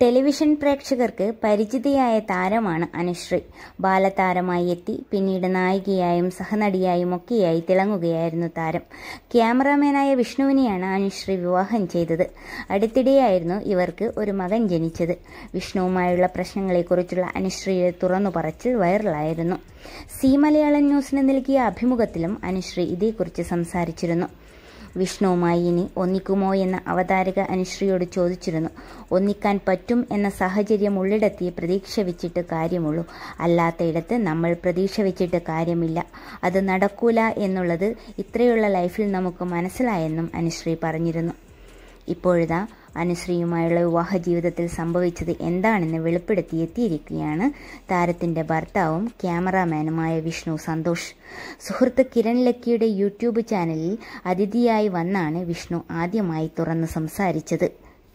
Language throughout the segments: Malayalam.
ടെലിവിഷൻ പ്രേക്ഷകർക്ക് പരിചിതയായ താരമാണ് അനുശ്രീ ബാലതാരമായി എത്തി പിന്നീട് നായികയായും സഹനടിയായും ഒക്കെയായി തിളങ്ങുകയായിരുന്നു താരം ക്യാമറാമാനായ വിഷ്ണുവിനെയാണ് അനുശ്രീ വിവാഹം ചെയ്തത് അടുത്തിടെയായിരുന്നു ഇവർക്ക് ഒരു മകൻ ജനിച്ചത് വിഷ്ണുവുമായുള്ള പ്രശ്നങ്ങളെക്കുറിച്ചുള്ള അനുശ്രീയുടെ തുറന്നു പറച്ചിൽ വൈറലായിരുന്നു സി മലയാളം ന്യൂസിന് നൽകിയ അഭിമുഖത്തിലും അനുശ്രീ ഇതേക്കുറിച്ച് സംസാരിച്ചിരുന്നു വിഷ്ണുവുമായി ഇനി ഒന്നിക്കുമോ എന്ന അവതാരക അനുശ്രീയോട് ചോദിച്ചിരുന്നു ഒന്നിക്കാൻ പറ്റും എന്ന സാഹചര്യം ഉള്ളിടത്തി പ്രതീക്ഷ വെച്ചിട്ട് കാര്യമുള്ളൂ അല്ലാത്തയിടത്ത് നമ്മൾ പ്രതീക്ഷ വെച്ചിട്ട് കാര്യമില്ല അത് നടക്കൂല എന്നുള്ളത് ഇത്രയുള്ള ലൈഫിൽ നമുക്ക് മനസ്സിലായെന്നും അനുശ്രീ പറഞ്ഞിരുന്നു ഇപ്പോഴിതാ അനുശ്രീയുമായുള്ള വിവാഹ ജീവിതത്തിൽ സംഭവിച്ചത് എന്താണെന്ന് വെളിപ്പെടുത്തിയെത്തിയിരിക്കുകയാണ് താരത്തിന്റെ ഭർത്താവും ക്യാമറാമാനുമായ വിഷ്ണു സന്തോഷ് സുഹൃത്ത് കിരൺ ലക്കിയുടെ യൂട്യൂബ് ചാനലിൽ അതിഥിയായി വന്നാണ് വിഷ്ണു ആദ്യമായി തുറന്ന് സംസാരിച്ചത്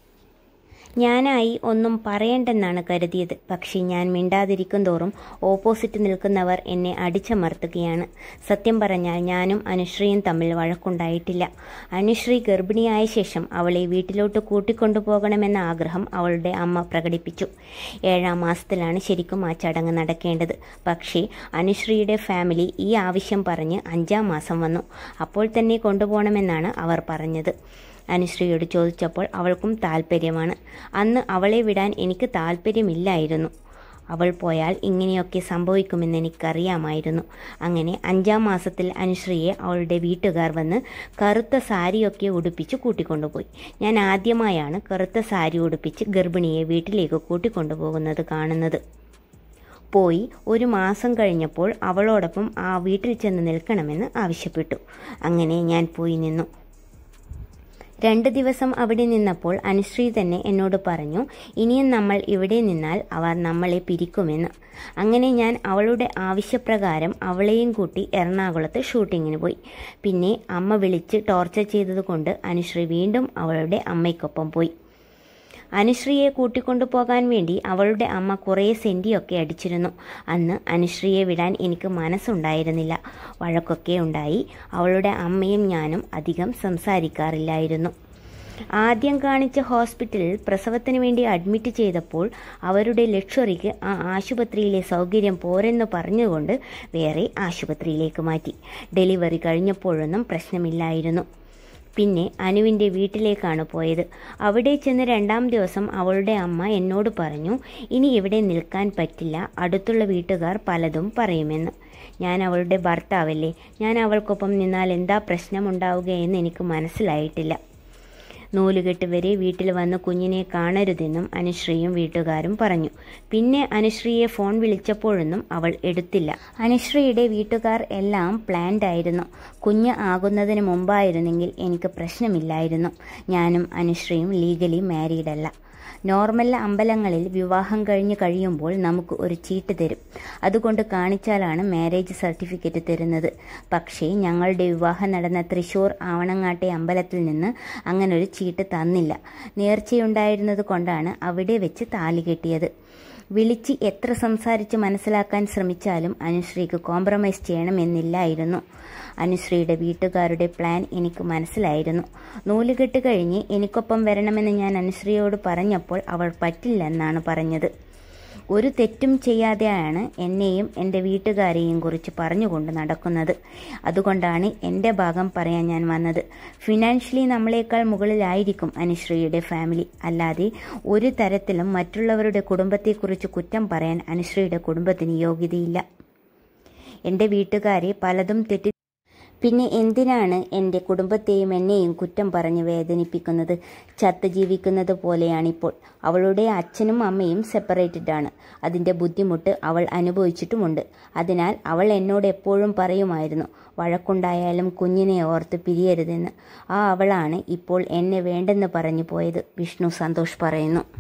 ഞാനായി ഒന്നും പറയണ്ടെന്നാണ് കരുതിയത് പക്ഷേ ഞാൻ മിണ്ടാതിരിക്കും തോറും ഓപ്പോസിറ്റ് നിൽക്കുന്നവർ എന്നെ അടിച്ചമർത്തുകയാണ് സത്യം പറഞ്ഞാൽ ഞാനും അനുശ്രീയും തമ്മിൽ വഴക്കുണ്ടായിട്ടില്ല അനുശ്രീ ഗർഭിണിയായ ശേഷം അവളെ വീട്ടിലോട്ട് കൂട്ടിക്കൊണ്ടുപോകണമെന്ന ആഗ്രഹം അവളുടെ അമ്മ പ്രകടിപ്പിച്ചു ഏഴാം മാസത്തിലാണ് ശരിക്കും ആ ചടങ്ങ് നടക്കേണ്ടത് പക്ഷേ അനുശ്രീയുടെ ഫാമിലി ഈ ആവശ്യം പറഞ്ഞ് അഞ്ചാം മാസം വന്നു അപ്പോൾ തന്നെ കൊണ്ടുപോകണമെന്നാണ് അവർ പറഞ്ഞത് അനുശ്രീയോട് ചോദിച്ചപ്പോൾ അവൾക്കും താല്പര്യമാണ് അന്ന് അവളെ വിടാൻ എനിക്ക് താല്പര്യമില്ലായിരുന്നു അവൾ പോയാൽ ഇങ്ങനെയൊക്കെ സംഭവിക്കുമെന്ന് എനിക്കറിയാമായിരുന്നു അങ്ങനെ അഞ്ചാം മാസത്തിൽ അനുശ്രീയെ അവളുടെ വീട്ടുകാർ വന്ന് കറുത്ത സാരിയൊക്കെ ഉടുപ്പിച്ച് കൂട്ടിക്കൊണ്ടുപോയി ഞാൻ ആദ്യമായാണ് കറുത്ത സാരി ഉടുപ്പിച്ച് ഗർഭിണിയെ വീട്ടിലേക്ക് കൂട്ടിക്കൊണ്ടുപോകുന്നത് കാണുന്നത് പോയി ഒരു മാസം കഴിഞ്ഞപ്പോൾ അവളോടൊപ്പം ആ വീട്ടിൽ ചെന്ന് നിൽക്കണമെന്ന് ആവശ്യപ്പെട്ടു അങ്ങനെ ഞാൻ പോയി നിന്നു രണ്ട് ദിവസം അവിടെ നിന്നപ്പോൾ അനുശ്രീ തന്നെ എന്നോട് പറഞ്ഞു ഇനിയും നമ്മൾ ഇവിടെ നിന്നാൽ അവർ നമ്മളെ പിരിക്കുമെന്ന് അങ്ങനെ ഞാൻ അവളുടെ ആവശ്യപ്രകാരം അവളെയും കൂട്ടി എറണാകുളത്ത് ഷൂട്ടിങ്ങിന് പോയി പിന്നെ അമ്മ വിളിച്ച് ടോർച്ചർ ചെയ്തതുകൊണ്ട് അനുശ്രീ വീണ്ടും അവളുടെ അമ്മയ്ക്കൊപ്പം പോയി അനുശ്രീയെ കൂട്ടിക്കൊണ്ടു പോകാൻ വേണ്ടി അവളുടെ അമ്മ കുറേ സെൻറ്റിയൊക്കെ അടിച്ചിരുന്നു അന്ന് അനുശ്രീയെ വിടാൻ എനിക്ക് മനസ്സുണ്ടായിരുന്നില്ല വഴക്കൊക്കെ ഉണ്ടായി അവളുടെ അമ്മയും ഞാനും അധികം സംസാരിക്കാറില്ലായിരുന്നു ആദ്യം കാണിച്ച ഹോസ്പിറ്റലിൽ പ്രസവത്തിന് വേണ്ടി അഡ്മിറ്റ് ചെയ്തപ്പോൾ അവരുടെ ലക്ഷറിക്ക് ആ ആശുപത്രിയിലെ സൗകര്യം പോരെന്ന് പറഞ്ഞുകൊണ്ട് വേറെ ആശുപത്രിയിലേക്ക് മാറ്റി ഡെലിവറി കഴിഞ്ഞപ്പോഴൊന്നും പ്രശ്നമില്ലായിരുന്നു പിന്നെ അനുവിൻ്റെ വീട്ടിലേക്കാണ് പോയത് അവിടെ ചെന്ന് രണ്ടാം ദിവസം അവളുടെ അമ്മ എന്നോട് പറഞ്ഞു ഇനി ഇവിടെ നിൽക്കാൻ പറ്റില്ല അടുത്തുള്ള വീട്ടുകാർ പലതും പറയുമെന്ന് ഞാൻ അവളുടെ ഭർത്താവല്ലേ ഞാൻ അവൾക്കൊപ്പം നിന്നാൽ എന്താ പ്രശ്നമുണ്ടാവുകയെന്ന് എനിക്ക് മനസ്സിലായിട്ടില്ല നൂലുകെട്ട് വരെ വീട്ടിൽ വന്ന് കുഞ്ഞിനെ കാണരുതെന്നും അനുശ്രീയും വീട്ടുകാരും പറഞ്ഞു പിന്നെ അനുശ്രീയെ ഫോൺ വിളിച്ചപ്പോഴൊന്നും അവൾ എടുത്തില്ല അനുശ്രീയുടെ വീട്ടുകാർ എല്ലാം പ്ലാൻഡ് ആയിരുന്നു കുഞ്ഞ് ആകുന്നതിന് മുമ്പായിരുന്നെങ്കിൽ എനിക്ക് പ്രശ്നമില്ലായിരുന്നു ഞാനും അനുശ്രീയും ലീഗലി മാരീഡ് അല്ല നോർമൽ അമ്പലങ്ങളിൽ വിവാഹം കഴിഞ്ഞ് കഴിയുമ്പോൾ നമുക്ക് ഒരു ചീട്ട് തരും അതുകൊണ്ട് കാണിച്ചാലാണ് മാരേജ് സർട്ടിഫിക്കറ്റ് തരുന്നത് പക്ഷേ ഞങ്ങളുടെ വിവാഹം നടന്ന തൃശൂർ ആവണങ്ങാട്ടെ അമ്പലത്തിൽ നിന്ന് അങ്ങനെ ഒരു ചീട്ട് തന്നില്ല നേർച്ചയുണ്ടായിരുന്നത് കൊണ്ടാണ് അവിടെ വെച്ച് താലി കെട്ടിയത് വിളിച്ച് എത്ര സംസാരിച്ച് മനസ്സിലാക്കാൻ ശ്രമിച്ചാലും അനുശ്രീക്ക് കോംപ്രമൈസ് ചെയ്യണമെന്നില്ലായിരുന്നു അനുശ്രീയുടെ വീട്ടുകാരുടെ പ്ലാൻ എനിക്ക് മനസ്സിലായിരുന്നു നൂലുകെട്ട് കഴിഞ്ഞ് എനിക്കൊപ്പം വരണമെന്ന് ഞാൻ അനുശ്രീയോട് പറഞ്ഞപ്പോൾ അവൾ പറ്റില്ലെന്നാണ് പറഞ്ഞത് ഒരു തെറ്റും ചെയ്യാതെയാണ് എന്നെയും എൻ്റെ വീട്ടുകാരെയും കുറിച്ച് പറഞ്ഞുകൊണ്ട് നടക്കുന്നത് അതുകൊണ്ടാണ് എൻ്റെ ഭാഗം പറയാൻ ഞാൻ വന്നത് ഫിനാൻഷ്യലി നമ്മളെക്കാൾ മുകളിലായിരിക്കും അനുശ്രീയുടെ ഫാമിലി അല്ലാതെ ഒരു തരത്തിലും മറ്റുള്ളവരുടെ കുടുംബത്തെക്കുറിച്ച് കുറ്റം പറയാൻ അനുശ്രീയുടെ കുടുംബത്തിന് യോഗ്യതയില്ല എൻ്റെ വീട്ടുകാരെ പലതും തെറ്റി പിന്നെ എന്തിനാണ് എൻ്റെ കുടുംബത്തെയും എന്നെയും കുറ്റം പറഞ്ഞ് വേദനിപ്പിക്കുന്നത് ചത്ത് ജീവിക്കുന്നത് പോലെയാണിപ്പോൾ അവളുടെ അച്ഛനും അമ്മയും സെപ്പറേറ്റഡ് ആണ് അതിൻ്റെ ബുദ്ധിമുട്ട് അവൾ അനുഭവിച്ചിട്ടുമുണ്ട് അതിനാൽ അവൾ എന്നോട് എപ്പോഴും പറയുമായിരുന്നു വഴക്കുണ്ടായാലും കുഞ്ഞിനെ ഓർത്ത് പിരിയരുതെന്ന് ആ അവളാണ് ഇപ്പോൾ എന്നെ വേണ്ടെന്ന് പറഞ്ഞു പോയത് വിഷ്ണു സന്തോഷ് പറയുന്നു